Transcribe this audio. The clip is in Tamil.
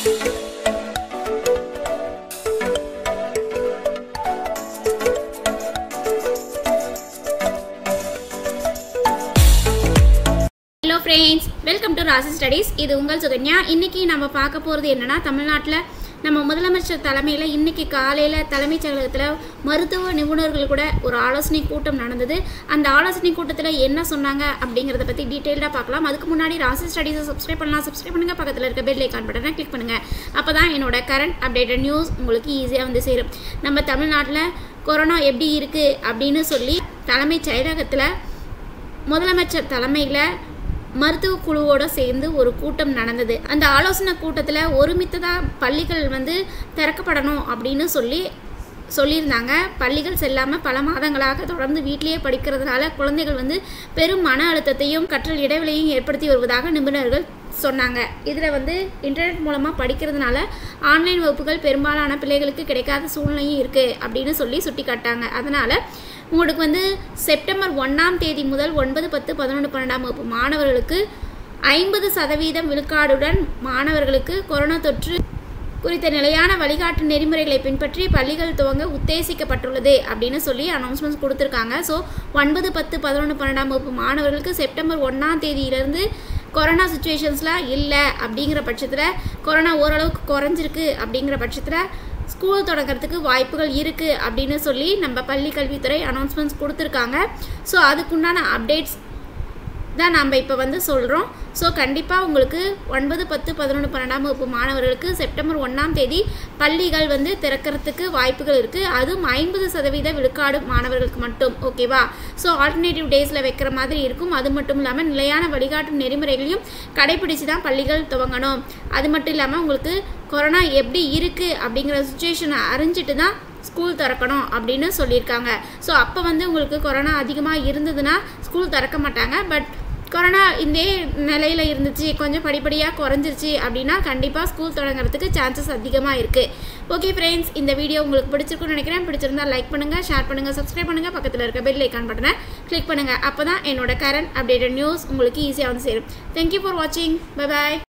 hello friends welcome to Rasi studies இது உங்கள் சுகன்யா இன்னைக்கு நம்ம பார்க்க போகிறது என்னன்னா தமிழ்நாட்டில் நம்ம முதலமைச்சர் தலைமையில் இன்னைக்கு காலையில் தலைமைச் செயலகத்தில் மருத்துவ நிபுணர்கள் கூட ஒரு ஆலோசனை கூட்டம் நடந்தது அந்த ஆலோசனை கூட்டத்தில் என்ன சொன்னாங்க அப்படிங்கிறத பற்றி டீட்டெயில்டாக பார்க்கலாம் அதுக்கு முன்னாடி ராசி ஸ்டடீஸை சப்ஸ்கிரைப் பண்ணலாம் சப்ஸ்கிரைப் பண்ணுங்கள் பக்கத்தில் இருக்க பெல் ஐக்கான் பட்டனை கிளிக் பண்ணுங்கள் அப்போ தான் என்னோட கரண்ட் அப்டேட்டட் நியூஸ் உங்களுக்கு ஈஸியாக வந்து சேரும் நம்ம தமிழ்நாட்டில் கொரோனா எப்படி இருக்குது அப்படின்னு சொல்லி தலைமைச் செயலகத்தில் முதலமைச்சர் தலைமையில் மருத்துவ குழுவோட சேர்ந்து ஒரு கூட்டம் நடந்தது அந்த ஆலோசனை கூட்டத்தில் ஒருமித்ததாக பள்ளிகள் வந்து திறக்கப்படணும் அப்படின்னு சொல்லி சொல்லியிருந்தாங்க பள்ளிகள் செல்லாமல் பல மாதங்களாக தொடர்ந்து வீட்டிலேயே படிக்கிறதுனால குழந்தைகள் வந்து பெரும் மன அழுத்தத்தையும் கற்றல் இடைவெளியும் ஏற்படுத்தி வருவதாக நிபுணர்கள் சொன்னாங்க இதில் வந்து இன்டர்நெட் மூலமாக படிக்கிறதுனால ஆன்லைன் வகுப்புகள் பெரும்பாலான பிள்ளைகளுக்கு கிடைக்காத சூழ்நிலையும் இருக்குது அப்படின்னு சொல்லி சுட்டி காட்டாங்க அதனால் உங்களுக்கு வந்து செப்டம்பர் ஒன்றாம் தேதி முதல் ஒன்பது பத்து பதினொன்று பன்னெண்டாம் வகுப்பு மாணவர்களுக்கு ஐம்பது சதவீதம் விழுக்காடுடன் மாணவர்களுக்கு கொரோனா தொற்று குறித்த நிலையான வழிகாட்டு நெறிமுறைகளை பின்பற்றி பள்ளிகள் துவங்க உத்தேசிக்கப்பட்டுள்ளது அப்படின்னு சொல்லி அனௌன்ஸ்மெண்ட்ஸ் கொடுத்துருக்காங்க ஸோ ஒன்பது பத்து பதினொன்று பன்னெண்டாம் வகுப்பு மாணவர்களுக்கு செப்டம்பர் ஒன்றாம் தேதியிலேருந்து கொரோனா சுச்சுவேஷன்ஸ்லாம் இல்லை அப்படிங்கிற பட்சத்தில் கொரோனா ஓரளவுக்கு குறைஞ்சிருக்கு அப்படிங்கிற பட்சத்தில் ஸ்கூல் தொடங்குறதுக்கு வாய்ப்புகள் இருக்குது அப்படின்னு சொல்லி நம்ம பள்ளி கல்வித்துறை அனௌன்ஸ்மெண்ட்ஸ் கொடுத்துருக்காங்க ஸோ அதுக்குண்டான அப்டேட்ஸ் தான் நம்ம இப்போ வந்து சொல்கிறோம் ஸோ கண்டிப்பாக உங்களுக்கு ஒன்பது பத்து பதினொன்று பன்னெண்டாம் வகுப்பு மாணவர்களுக்கு செப்டம்பர் ஒன்றாம் தேதி பள்ளிகள் வந்து திறக்கிறதுக்கு வாய்ப்புகள் இருக்குது அதுவும் ஐம்பது சதவீத விழுக்காடு மாணவர்களுக்கு மட்டும் ஓகேவா ஸோ ஆல்டர்னேட்டிவ் டேஸில் வைக்கிற மாதிரி இருக்கும் அது மட்டும் இல்லாமல் நிலையான வழிகாட்டு நெறிமுறைகளையும் கடைபிடிச்சு தான் பள்ளிகள் துவங்கணும் அது மட்டும் இல்லாமல் உங்களுக்கு கொரோனா எப்படி இருக்குது அப்படிங்கிற சுச்சுவேஷனை அறிஞ்சிட்டு தான் ஸ்கூல் திறக்கணும் அப்படின்னு சொல்லியிருக்காங்க ஸோ அப்போ வந்து உங்களுக்கு கொரோனா அதிகமாக இருந்ததுன்னா ஸ்கூல் திறக்க மாட்டாங்க பட் கொரோனா இதே நிலையில் இருந்துச்சு கொஞ்சம் படிப்படியாக குறைஞ்சிருச்சு அப்படின்னா கண்டிப்பாக ஸ்கூல் தொடங்குறதுக்கு சான்சஸ் அதிகமாக இருக்குது ஓகே ஃப்ரெண்ட்ஸ் இந்த வீடியோ உங்களுக்கு பிடிச்சிருக்குன்னு நினைக்கிறேன் பிடிச்சிருந்தா லைக் பண்ணுங்கள் ஷேர் பண்ணுங்கள் சப்ஸ்கிரைப் பண்ணுங்கள் பக்கத்தில் இருக்க பெல் ஐக்கான் பட்டனை கிளிக் பண்ணுங்கள் அப்போ தான் என்னோட கரண்ட் அப்டேட்டட் நியூஸ் உங்களுக்கு ஈஸியாக வந்து சேரும் தேங்க்யூ ஃபார் வாட்சிங் பை பாய்